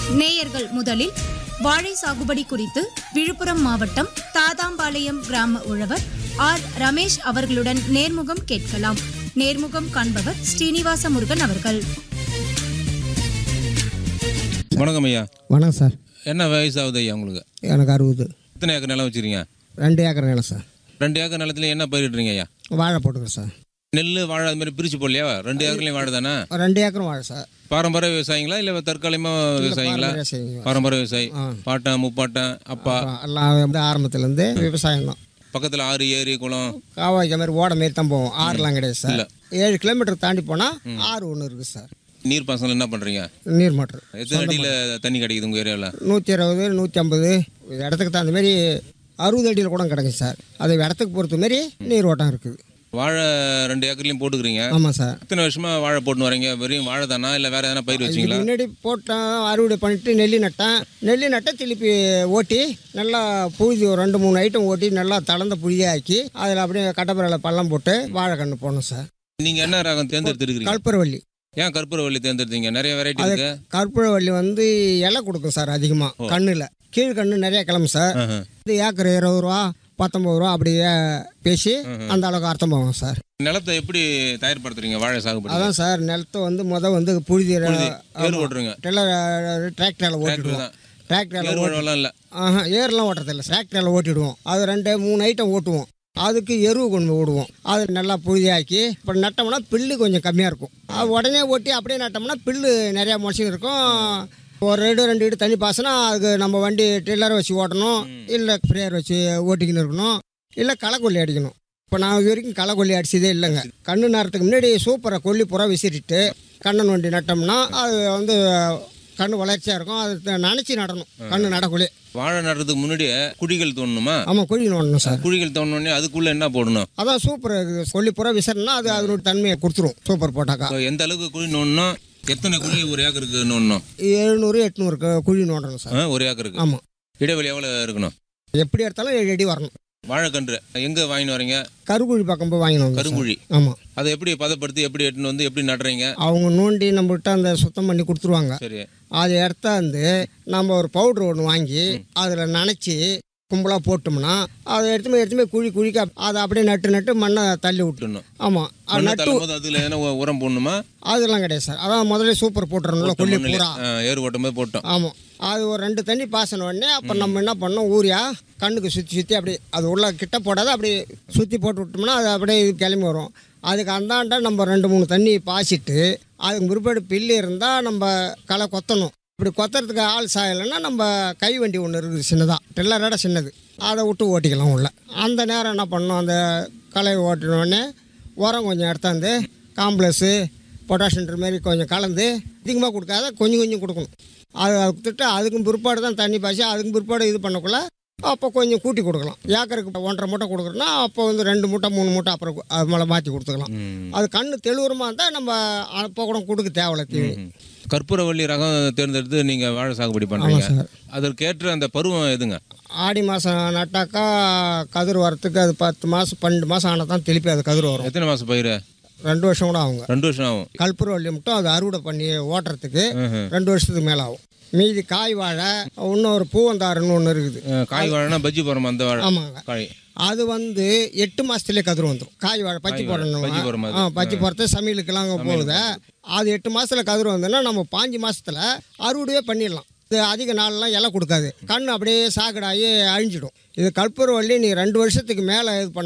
நேயர்கள் முதலில் வாழை சாகுபடி குறித்து விழுப்புரம் மாவட்டம் தாதாம்பாளையம் கிராம உழவர் ஆர் ரமேஷ் அவர்களுடன் நேர்முகம் கேட்கலாம் நேர்முகம் காண்பவர் ஸ்ரீனிவாச முருகன் அவர்கள் வணக்கம் ஐயா வணக்கம் சார் என்ன வயசு ஆகுது ஐயா உங்களுக்கு எனக்கு அறுபது எத்தனை ஏக்கர் நிலம் வச்சுருக்கீங்க ரெண்டு ஏக்கர் நிலம் சார் ரெண்டு ஏக்கர் நிலத்துல என்ன பயிரிடுறீங்க ஐயா வாழை போட்டுக்கிறேன் சார் நெல் வாழை அது மாதிரி பிரிச்சு போடலையா ரெண்டு ஏக்கர்லையும் வாழை தானே ரெண்டு ஏக்கரும் வாழை சார் பாரம்பரிய விவசாயிங்களா இல்லை தற்காலிகமாக விவசாயிங்களா பாரம்பரிய செய்யுங்க. பாரம்பரிய விவசாயி ஆ. பாட்டன் முப்பாட்டன் அப்பா அப்புறம் எல்லாம் வந்து ஆரம்பத்துலேருந்து விவசாயம் தான் பக்கத்தில் ஆறு ஏரி குளம் காவாய்க்க மாதிரி ஓட மாரி தான் போவோம் ஆறுலாம் கிடையாது சார் ஏழு கிலோமீட்டர் தாண்டி போனால் ஆறு ஒன்று இருக்குது சார் நீர் பாசனம் என்ன பண்ணுறீங்க நீர் மோட்டர் எத்தனை அடியில் தண்ணி கிடைக்குது உங்கள் ஏரியாவில் நூற்றி இருபது நூற்றி ஐம்பது இடத்துக்கு தகுந்த மாரி அறுபது அடியில் கூட கிடைக்கும் சார் அது இடத்துக்கு பொறுத்த மாரி நீர் ஓட்டம் இருக்குது வாழை ரெண்டு ஏக்கர்லையும் போட்டுக்கிறீங்க ஆமாம் சார் எத்தனை வருஷமா வாழை போட்டுன்னு வரீங்க வெறும் வாழை தானா இல்லை வேற எதனா பயிர் இதுக்கு வச்சிங்களா முன்னாடி போட்டேன் அறுவடை பண்ணிட்டு நெல்லி நட்டேன் நெல்லி நட்டை திருப்பி ஓட்டி நல்லா புழுதி ஒரு ரெண்டு மூணு ஐட்டம் ஓட்டி நல்லா தளர்ந்த புளியாக்கி அதில் அப்படியே கட்டப்பரையில் பள்ளம் போட்டு வாழைக்கன்று போடணும் சார் நீங்கள் என்ன ரகம் தேர்ந்தெடுத்துருக்கீங்க கற்பூரவள்ளி ஏன் கற்பூரவள்ளி தேர்ந்தெடுத்தீங்க நிறைய வெரைட்டி அது இருக்கு கற்பூரவள்ளி வந்து இலை கொடுக்கும் சார் அதிகமாக கண்ணில் கீழ்கண்ணு நிறைய கிளம்பு சார் ஆஹா. இது ஏக்கர் இருபது ரூபா பத்தொம்பது ரூபா அப்படியே பேசி அந்த அளவுக்கு அர்த்தம் போவோம் சார் நிலத்தை எப்படி தயார்படுத்துறீங்க வாழை சாகுபடி அதான் சார் நிலத்தை வந்து முத வந்து புழுதி ஏர் ஓட்டுருங்க டெல்லர் டிராக்டரில் ஓட்டிடுவோம் தான். டிராக்டரில் ஏர் உழவெல்லாம் இல்லை ஆஹா ஏர்லாம் ஓட்டுறதில்ல டிராக்டரில் ஓட்டிடுவோம் அது ரெண்டு மூணு ஐட்டம் ஓட்டுவோம் அதுக்கு எருவு கொண்டு போய் விடுவோம் அது நல்லா புழுதியாக்கி இப்போ நட்டோம்னா பில்லு கொஞ்சம் கம்மியாக இருக்கும் அது உடனே ஓட்டி அப்படியே நட்டோம்னா பில்லு நிறையா முளைச்சின்னு இருக்கும் ஒரு ரெண்டு ரெண்டு இடு தண்ணி பாசனா அதுக்கு நம்ம வண்டி டில்லரை வச்சு ஓட்டணும் இல்லை ஸ்ப்ரேயர் வச்சு ஓட்டிக்கின்னு இருக்கணும் இல்லை களைக்கொல்லி அடிக்கணும் இப்போ நான் இது வரைக்கும் களைக்கொல்லி அடிச்சதே இல்லைங்க கண்ணு நேரத்துக்கு முன்னாடி சூப்பரை கொல்லி புறா விசிறிட்டு கண்ணன் வண்டி நட்டோம்னா அது வந்து கண்ணு வளர்ச்சியாக இருக்கும் அது நினச்சி நடணும் கண்ணு நடக்குள்ளே வாழை நடுறதுக்கு முன்னாடியே குழிகள் தோண்டணுமா ஆமாம் குழி நோண்டணும் சார் குழிகள் தோண்டனே அதுக்குள்ள என்ன போடணும் அதான் சூப்பர் கொல்லி புறா விசறனா அது அதனோட தன்மையை கொடுத்துரும் சூப்பர் போட்டாக்கா இப்போ எந்த அளவுக்கு குழி நோண்டணும் எத்தனை குழி ஒரு ஏக்கருக்கு நோண்டணும் எழுநூறு எட்நூறு கு- குழி நோண்டணும் சார் ஆ, ஒரு ஏக்கருக்கு ஆமாம் இடைவெளி எவ்வளோ இருக்கணும் எப்படி எடுத்தாலும் ஏழு அடி வரணும் வாழைக்கன்று எங்கே வாங்கின்னு வரீங்க கருக்குழி பக்கம் போய் வாங்கினோம் சார் கருங்குழி ஆமாம் அதை எப்படி பதப்படுத்தி எப்படி எடுத்துன்னு வந்து எப்படி நடுறீங்க அவங்க நோண்டி நம்மகிட்ட அந்த சுத்தம் பண்ணி கொடுத்துருவாங்க சரி அதை எடுத்தா வந்து நம்ம ஒரு பவுட்ரு ஒன்று வாங்கி அதில் நனைச்சி கும்பலாக போட்டோம்னா அதை எடுத்துமே எடுத்துமே குழி குழிக்க அதை அப்படியே நட்டு நட்டு மண்ணை தள்ளி விட்டுணும் விட்டுணும் ஆமாம் அது மண்ணை நட்டு தள்ளும் போது அதில் எதனா உ- உரம் போடணுமா அதெல்லாம் கிடையாது சார் அதான் முதல்ல சூப்பர் போட்டுறணும்ல கொல்லி மண்ணுலயே, பூரா ஆ, ஏறு ஓட்டும் போது போட்டோம் ஆமாம் அது ஒரு ரெண்டு தண்ணி பாசன உடனே அப்போ நம்ம என்ன பண்ணோம் ஊரியா கண்ணுக்கு சுற்றி சுற்றி அப்படி அது உள்ள கிட்ட போடாத அப்படி சுற்றி போட்டு விட்டோம்னா அது அப்படியே இது கிளம்பி வரும் அதுக்கு அந்தாண்ட நம்ம ரெண்டு மூணு தண்ணி பாய்ச்சிட்டு அதுக்கு பிற்பாடு பில்லு இருந்தால் நம்ம களை கொத்தணும் இப்படி கொத்துறதுக்கு ஆள் சாயலைன்னா நம்ம கை வண்டி ஒன்று இருக்குது சின்னதாக டெல்லரோட சின்னது அதை விட்டு ஓட்டிக்கலாம் உள்ள அந்த நேரம் என்ன பண்ணோம் அந்த களை ஓட்டின உடனே உரம் கொஞ்சம் எடுத்தாந்து காம்ப்ளெக்ஸு பொட்டாஷியன்ற மாதிரி கொஞ்சம் கலந்து அதிகமாக கொடுக்காத கொஞ்சம் கொஞ்சம் கொடுக்கணும் அது அது கொடுத்துட்டு அதுக்கும் பிற்பாடு தான் தண்ணி பாய்ச்சி அதுக்கும் பிற்பாடு இது பண்ணக்குள்ள அப்போ கொஞ்சம் கூட்டி கொடுக்கலாம் ஏக்கருக்கு ஒன்றரை மூட்டை கொடுக்குறோன்னா அப்போ வந்து ரெண்டு மூட்டை மூணு மூட்டை அப்புறம் கு- அது மேலே மாற்றி கொடுத்துக்கலாம் ம். அது கண்ணு தெளிவுரமாக இருந்தால் நம்ம அப்போ கூட கொடுக்க தேவையில்ல தீனி ம். கற்பூரவள்ளி ரகம் தேர்ந்தெடுத்து நீங்கள் வாழை சாகுபடி பண்ணுறீங்க சார். அதற்கேற்ற அந்த பருவம் எதுங்க ஆடி மாதம் நட்டாக்கா கதிர் வரத்துக்கு அது பத்து மாதம் பன்னெண்டு மாதம் ஆனால் தான் திருப்பி அது கதிர் வரும் எத்தனை மாதம் பயிர் ரெண்டு வருஷம் கூட ஆகுங்க ரெண்டு வருஷம் ஆகும் கற்பூரவள்ளி மட்டும் அது அறுவடை பண்ணி ஓட்டுறதுக்கு ம்ஹும். ரெண்டு வருஷத்துக்கு மேலே ஆகும் மீதி காய் வாழை இன்னொரு பூவந்தாருன்னு ஒன்று இருக்குது ஆ, காய் வாழைனா பஜ்ஜி போகிறோம் அந்த வாழை ஆமாங்க காய் அது வந்து எட்டு மாசத்துலயே கதிர் வந்துடும் காய் வாழை பச்சி காய் வாழை, பஜ்ஜி போடுற போடணும் மாதிரி. ஆ பச்சி போடுறது சமையலுக்கெல்லாம் அங்கே போகுது அது எட்டு மாசத்துல கதிர் வந்ததுன்னா நம்ம பாஞ்சு மாசத்துல அறுவடையே பண்ணிடலாம் இது அதிக நாள்லாம் இலை கொடுக்காது கண் அப்படியே சாக்கடாகி அழிஞ்சிடும் இது கற்பூரவள்ளி நீ ரெண்டு வருஷத்துக்கு மேலே இது பண்ண